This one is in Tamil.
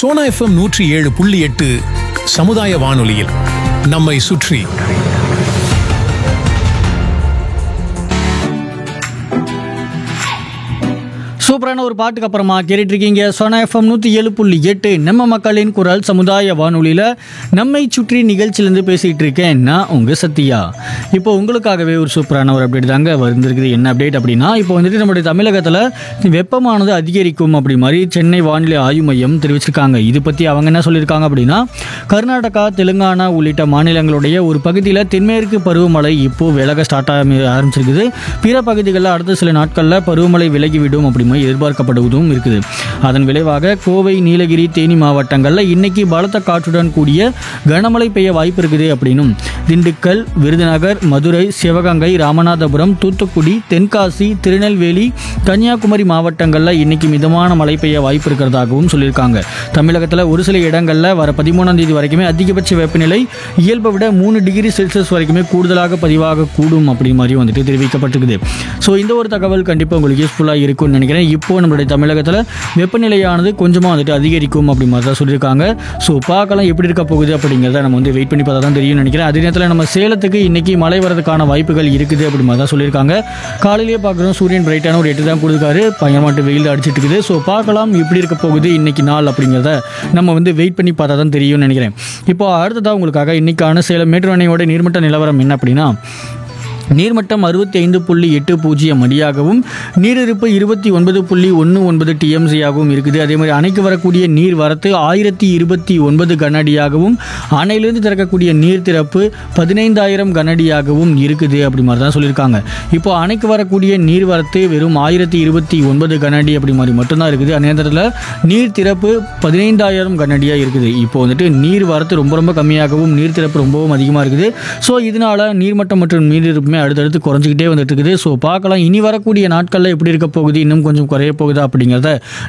சோனா எஃப்எம் நூற்றி ஏழு புள்ளி எட்டு சமுதாய வானொலியில் நம்மை சுற்றி சூப்பரான ஒரு பாட்டுக்கு அப்புறமா கேட்டுட்டு இருக்கீங்க சோனா எஃப்எம் நூற்றி ஏழு புள்ளி எட்டு நம்ம மக்களின் குரல் சமுதாய வானொலியில் நம்மை சுற்றி நிகழ்ச்சியிலேருந்து பேசிகிட்டு இருக்கேன் நான் உங்கள் சத்யா இப்போ உங்களுக்காகவே ஒரு சூப்பரான ஒரு அப்டேட் தாங்க வந்திருக்குது என்ன அப்டேட் அப்படின்னா இப்போ வந்துட்டு நம்முடைய தமிழகத்தில் வெப்பமானது அதிகரிக்கும் அப்படி மாதிரி சென்னை வானிலை ஆய்வு மையம் தெரிவிச்சிருக்காங்க இது பற்றி அவங்க என்ன சொல்லியிருக்காங்க அப்படின்னா கர்நாடகா தெலுங்கானா உள்ளிட்ட மாநிலங்களுடைய ஒரு பகுதியில் தென்மேற்கு பருவமழை இப்போ விலக ஸ்டார்ட் ஆரம்பிச்சிருக்குது பிற பகுதிகளில் அடுத்த சில நாட்களில் பருவமழை விலகிவிடும் அப்படி மாதிரி எதிர்பார்க்கப்படுவதும் இருக்குது அதன் விளைவாக கோவை நீலகிரி தேனி மாவட்டங்களில் இன்னைக்கு பலத்த காற்றுடன் கூடிய கனமழை பெய்ய வாய்ப்பு இருக்குது அப்படின்னும் திண்டுக்கல் விருதுநகர் மதுரை சிவகங்கை ராமநாதபுரம் தூத்துக்குடி தென்காசி திருநெல்வேலி கன்னியாகுமரி மாவட்டங்களில் இன்னைக்கு மிதமான மழை பெய்ய வாய்ப்பு இருக்கிறதாகவும் சொல்லியிருக்காங்க தமிழகத்தில் ஒரு சில இடங்களில் வர பதிமூணாம் தேதி வரைக்குமே அதிகபட்ச வெப்பநிலை இயல்பை விட மூணு டிகிரி செல்சியஸ் வரைக்குமே கூடுதலாக பதிவாக கூடும் அப்படி மாதிரி வந்துட்டு தெரிவிக்கப்பட்டிருக்குது ஸோ இந்த ஒரு தகவல் கண்டிப்பாக உங்களுக்கு யூஸ்ஃபுல்லாக இருக்கும்னு நினைக்கிறேன் இப்போ நம்மளுடைய தமிழகத்தில் வெப்பநிலையானது கொஞ்சமாக வந்துட்டு அதிகரிக்கும் அப்படி மாதிரி தான் சொல்லியிருக்காங்க ஸோ பார்க்கலாம் எப்படி இருக்க போகுது அப்படிங்கிறத நம்ம வந்து வெயிட் பண்ணி பார்த்தா தான் தெரியும்னு நினைக்கிறேன் அதே நேரத்தில் நம்ம சேலத்துக்கு இன்னைக்கு மழை வரதுக்கான வாய்ப்புகள் இருக்குது அப்படி மாதிரி தான் சொல்லியிருக்காங்க காலையிலேயே பார்க்குறோம் சூரியன் பிரைட்டான ஒரு எட்டு தான் கொடுக்காரு பயங்கரமாட்டு வெயில் அடிச்சிட்டு இருக்குது ஸோ பார்க்கலாம் எப்படி இருக்க போகுது இன்னைக்கு நாள் அப்படிங்கிறத நம்ம வந்து வெயிட் பண்ணி பார்த்தா தான் தெரியும்னு நினைக்கிறேன் இப்போ அடுத்ததாக உங்களுக்காக இன்னைக்கான சேலம் மேட்டூர் அணையோட நீர்மட்ட நிலவரம் என்ன அப்படின்னா நீர்மட்டம் அறுபத்தி ஐந்து புள்ளி எட்டு பூஜ்ஜியம் அடியாகவும் நீரிருப்பு இருபத்தி ஒன்பது புள்ளி ஒன்று ஒன்பது டிஎம்சியாகவும் இருக்குது அதே மாதிரி அணைக்கு வரக்கூடிய நீர் வரத்து ஆயிரத்தி இருபத்தி ஒன்பது கனஅடியாகவும் அணையிலிருந்து திறக்கக்கூடிய நீர் திறப்பு பதினைந்தாயிரம் கனஅடியாகவும் இருக்குது அப்படி மாதிரி தான் சொல்லியிருக்காங்க இப்போ அணைக்கு வரக்கூடிய நீர் வரத்து வெறும் ஆயிரத்தி இருபத்தி ஒன்பது கனஅடி அப்படி மாதிரி மட்டும்தான் இருக்குது அதே நேரத்தில் நீர் திறப்பு பதினைந்தாயிரம் கனஅடியாக இருக்குது இப்போ வந்துட்டு நீர் வரத்து ரொம்ப ரொம்ப கம்மியாகவும் நீர் திறப்பு ரொம்பவும் அதிகமாக இருக்குது ஸோ இதனால நீர்மட்டம் மற்றும் நீரிருப்புமே அடுத்தடுத்து குறைஞ்சிக்கிட்டே வந்துட்டு இருக்குது ஸோ பார்க்கலாம் இனி வரக்கூடிய நாட்களில் எப்படி இருக்க போகுது இன்னும் கொஞ்சம் குறைய போகுதா அப்படிங்கிறத